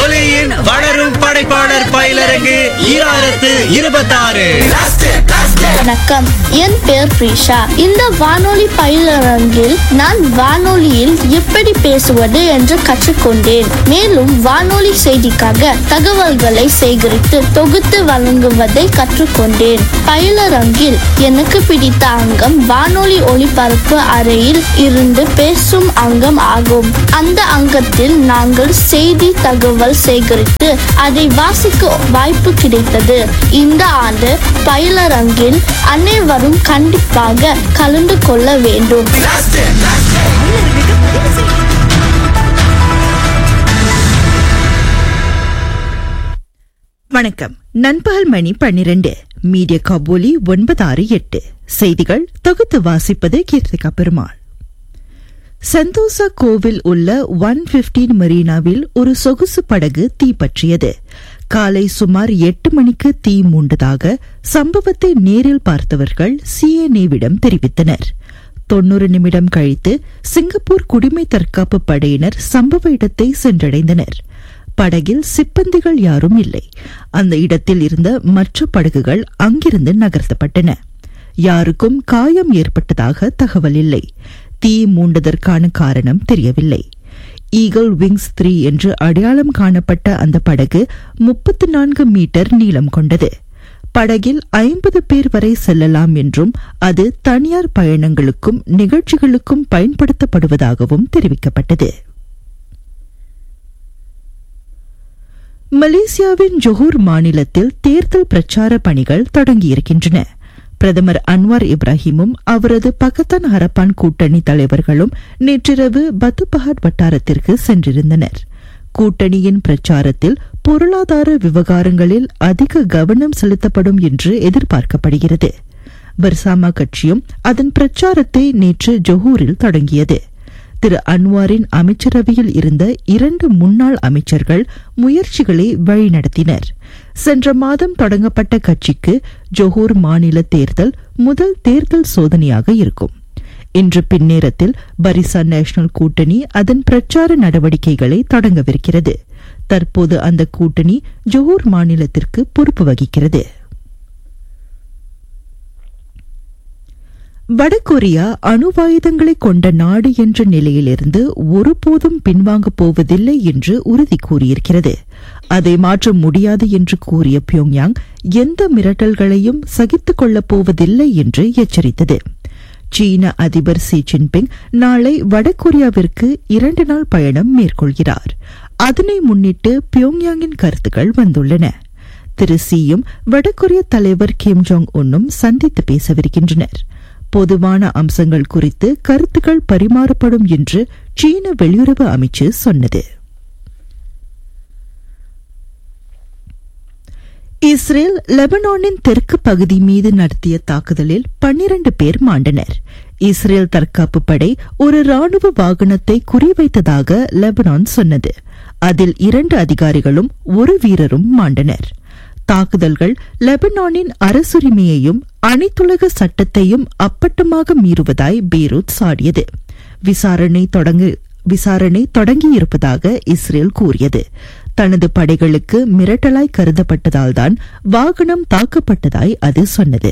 ஒலியின் வளரும் படைப்பாளர் பயிலரங்கு ஈராயிரத்து இருபத்தாறு வணக்கம் என் பெயர் பிரீஷா இந்த வானொலி பயிலரங்கில் நான் வானொலியில் எப்படி பேசுவது என்று கற்றுக்கொண்டேன் மேலும் வானொலி செய்திக்காக தகவல்களை சேகரித்து தொகுத்து வழங்குவதை கற்றுக்கொண்டேன் பயிலரங்கில் எனக்கு பிடித்த அங்கம் வானொலி ஒளிபரப்பு அறையில் இருந்து பேசும் அங்கம் ஆகும் அந்த அங்கத்தில் நாங்கள் செய்தி தகவல் சேகரித்து அதை வாசிக்க வாய்ப்பு கிடைத்தது இந்த ஆண்டு பயிலரங்கில் அனைவரும் கண்டிப்பாக கலந்து கொள்ள வேண்டும் வணக்கம் நண்பகல் மணி பன்னிரண்டு மீடியா கபோலி ஒன்பது ஆறு எட்டு செய்திகள் தொகுத்து வாசிப்பது கீர்த்திகா பெருமாள் சந்தோசா கோவில் உள்ள ஒன் பிப்டீன் மெரினாவில் ஒரு சொகுசு படகு தீப்பற்றியது காலை சுமார் எட்டு மணிக்கு தீ மூண்டதாக சம்பவத்தை நேரில் பார்த்தவர்கள் சிஎன்ஏவிடம் தெரிவித்தனர் தொன்னூறு நிமிடம் கழித்து சிங்கப்பூர் குடிமை தற்காப்பு படையினர் சம்பவ இடத்தை சென்றடைந்தனர் படகில் சிப்பந்திகள் யாரும் இல்லை அந்த இடத்தில் இருந்த மற்ற படகுகள் அங்கிருந்து நகர்த்தப்பட்டன யாருக்கும் காயம் ஏற்பட்டதாக தகவல் இல்லை தீ மூண்டதற்கான காரணம் தெரியவில்லை ஈகிள் விங்ஸ் த்ரீ என்று அடையாளம் காணப்பட்ட அந்த படகு முப்பத்து நான்கு மீட்டர் நீளம் கொண்டது படகில் ஐம்பது பேர் வரை செல்லலாம் என்றும் அது தனியார் பயணங்களுக்கும் நிகழ்ச்சிகளுக்கும் பயன்படுத்தப்படுவதாகவும் தெரிவிக்கப்பட்டது மலேசியாவின் ஜொஹூர் மாநிலத்தில் தேர்தல் பிரச்சார பணிகள் தொடங்கியிருக்கின்றன பிரதமர் அன்வார் இப்ராஹிமும் அவரது பகத்தான் ஹரப்பான் கூட்டணி தலைவர்களும் நேற்றிரவு பத்துபஹாட் வட்டாரத்திற்கு சென்றிருந்தனர் கூட்டணியின் பிரச்சாரத்தில் பொருளாதார விவகாரங்களில் அதிக கவனம் செலுத்தப்படும் என்று எதிர்பார்க்கப்படுகிறது பர்சாமா கட்சியும் அதன் பிரச்சாரத்தை நேற்று ஜொஹூரில் தொடங்கியது திரு அன்வாரின் அமைச்சரவையில் இருந்த இரண்டு முன்னாள் அமைச்சர்கள் முயற்சிகளை வழிநடத்தினர் சென்ற மாதம் தொடங்கப்பட்ட கட்சிக்கு ஜொஹூர் மாநில தேர்தல் முதல் தேர்தல் சோதனையாக இருக்கும் இன்று பின்னேரத்தில் பரிசா நேஷனல் கூட்டணி அதன் பிரச்சார நடவடிக்கைகளை தொடங்கவிருக்கிறது தற்போது அந்த கூட்டணி ஜொஹூர் மாநிலத்திற்கு பொறுப்பு வகிக்கிறது வடகொரியா அணுவாயுதங்களை கொண்ட நாடு என்ற நிலையிலிருந்து ஒருபோதும் பின்வாங்கப் போவதில்லை என்று உறுதி கூறியிருக்கிறது அதை மாற்ற முடியாது என்று கூறிய பியோங்யாங் எந்த மிரட்டல்களையும் சகித்துக் கொள்ளப் போவதில்லை என்று எச்சரித்தது சீன அதிபர் சி ஜின்பிங் நாளை வடகொரியாவிற்கு இரண்டு நாள் பயணம் மேற்கொள்கிறார் அதனை முன்னிட்டு பியோங்யாங்கின் கருத்துக்கள் வந்துள்ளன திரு சியும் வடகொரிய தலைவர் கிம் ஜோங் உன்னும் சந்தித்து பேசவிருக்கின்றனர் பொதுவான அம்சங்கள் குறித்து கருத்துக்கள் பரிமாறப்படும் என்று சீன வெளியுறவு அமைச்சு சொன்னது இஸ்ரேல் லெபனானின் தெற்கு பகுதி மீது நடத்திய தாக்குதலில் பன்னிரண்டு பேர் மாண்டனர் இஸ்ரேல் தற்காப்பு படை ஒரு ராணுவ வாகனத்தை குறிவைத்ததாக லெபனான் சொன்னது அதில் இரண்டு அதிகாரிகளும் ஒரு வீரரும் மாண்டனர் தாக்குதல்கள் லெபனானின் அரசுரிமையையும் அனைத்துலக சட்டத்தையும் அப்பட்டமாக மீறுவதாய் பீரூத் சாடியது விசாரணை தொடங்க விசாரணை தொடங்கியிருப்பதாக இஸ்ரேல் கூறியது தனது படைகளுக்கு மிரட்டலாய் கருதப்பட்டதால்தான் வாகனம் தாக்கப்பட்டதாய் அது சொன்னது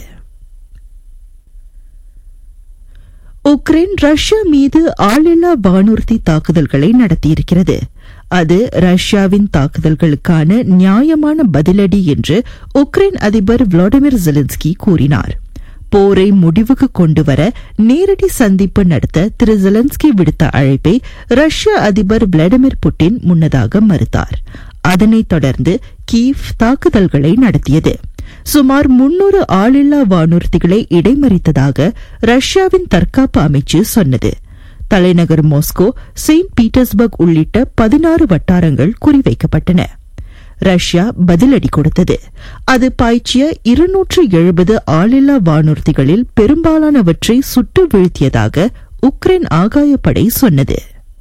உக்ரைன் ரஷ்யா மீது ஆளில்லா வானூர்தி தாக்குதல்களை நடத்தியிருக்கிறது அது ரஷ்யாவின் தாக்குதல்களுக்கான நியாயமான பதிலடி என்று உக்ரைன் அதிபர் விளாடிமிர் ஜெலன்ஸ்கி கூறினார் போரை முடிவுக்கு கொண்டுவர நேரடி சந்திப்பு நடத்த திரு ஜெலன்ஸ்கி விடுத்த அழைப்பை ரஷ்ய அதிபர் விளாடிமிர் புட்டின் முன்னதாக மறுத்தார் அதனைத் தொடர்ந்து கீவ் தாக்குதல்களை நடத்தியது சுமார் முன்னூறு ஆளில்லா வானூர்திகளை இடைமறித்ததாக ரஷ்யாவின் தற்காப்பு அமைச்சு சொன்னது தலைநகர் மாஸ்கோ செயின்ட் பீட்டர்ஸ்பர்க் உள்ளிட்ட பதினாறு வட்டாரங்கள் குறிவைக்கப்பட்டன ரஷ்யா பதிலடி கொடுத்தது அது பாய்ச்சிய இருநூற்று எழுபது ஆளில்லா வானூர்திகளில் பெரும்பாலானவற்றை சுட்டு வீழ்த்தியதாக உக்ரைன் ஆகாயப்படை சொன்னது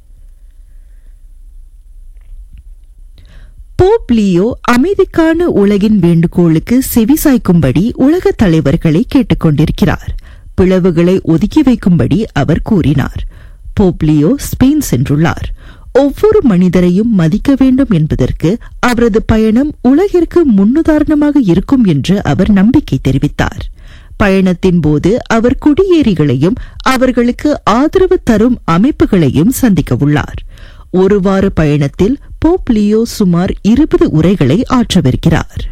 போப் லியோ அமைதிக்கான உலகின் வேண்டுகோளுக்கு செவிசாய்க்கும்படி உலக தலைவர்களை கேட்டுக் கொண்டிருக்கிறார் பிளவுகளை ஒதுக்கி வைக்கும்படி அவர் கூறினார் போப் லியோ ஸ்பெயின் சென்றுள்ளார் ஒவ்வொரு மனிதரையும் மதிக்க வேண்டும் என்பதற்கு அவரது பயணம் உலகிற்கு முன்னுதாரணமாக இருக்கும் என்று அவர் நம்பிக்கை தெரிவித்தார் பயணத்தின் போது அவர் குடியேறிகளையும் அவர்களுக்கு ஆதரவு தரும் அமைப்புகளையும் சந்திக்க உள்ளார் ஒரு வார பயணத்தில் போப் லியோ சுமார் இருபது உரைகளை ஆற்றவிருக்கிறார்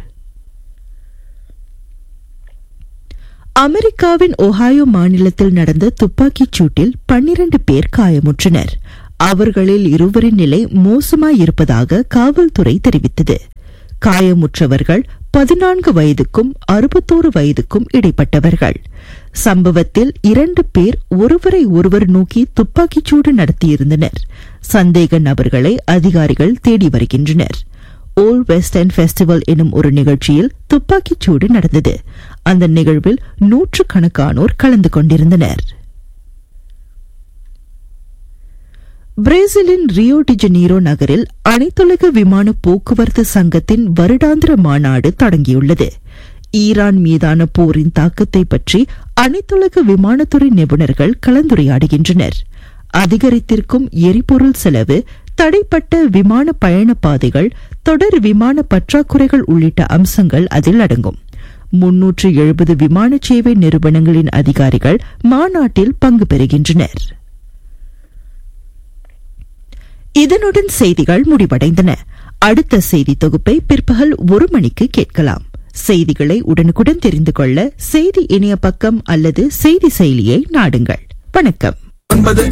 அமெரிக்காவின் ஒஹாயோ மாநிலத்தில் நடந்த துப்பாக்கிச் சூட்டில் பன்னிரண்டு பேர் காயமுற்றனர் அவர்களில் இருவரின் நிலை மோசமாயிருப்பதாக காவல்துறை தெரிவித்தது காயமுற்றவர்கள் பதினான்கு வயதுக்கும் அறுபத்தோரு வயதுக்கும் இடைப்பட்டவர்கள் சம்பவத்தில் இரண்டு பேர் ஒருவரை ஒருவர் நோக்கி துப்பாக்கிச்சூடு நடத்தியிருந்தனர் சந்தேக நபர்களை அதிகாரிகள் தேடி வருகின்றனர் ஓல் வெஸ்டர்ன் ஃபெஸ்டிவல் எனும் ஒரு நிகழ்ச்சியில் துப்பாக்கிச்சூடு நடந்தது அந்த நிகழ்வில் நூற்றுக்கணக்கானோர் கலந்து கொண்டிருந்தனர் பிரேசிலின் ரியோ டி ஜெனீரோ நகரில் அனைத்துலக விமான போக்குவரத்து சங்கத்தின் வருடாந்திர மாநாடு தொடங்கியுள்ளது ஈரான் மீதான போரின் தாக்கத்தை பற்றி அனைத்துலக விமானத்துறை நிபுணர்கள் கலந்துரையாடுகின்றனர் அதிகரித்திருக்கும் எரிபொருள் செலவு தடைப்பட்ட விமான பயண பாதைகள் தொடர் விமான பற்றாக்குறைகள் உள்ளிட்ட அம்சங்கள் அதில் அடங்கும் முன்னூற்று எழுபது விமான சேவை நிறுவனங்களின் அதிகாரிகள் மாநாட்டில் பங்கு பெறுகின்றனர் இதனுடன் செய்திகள் முடிவடைந்தன அடுத்த செய்தி தொகுப்பை பிற்பகல் ஒரு மணிக்கு கேட்கலாம் செய்திகளை உடனுக்குடன் தெரிந்து கொள்ள செய்தி இணைய பக்கம் அல்லது செய்தி செயலியை நாடுங்கள் வணக்கம் ஒன்பது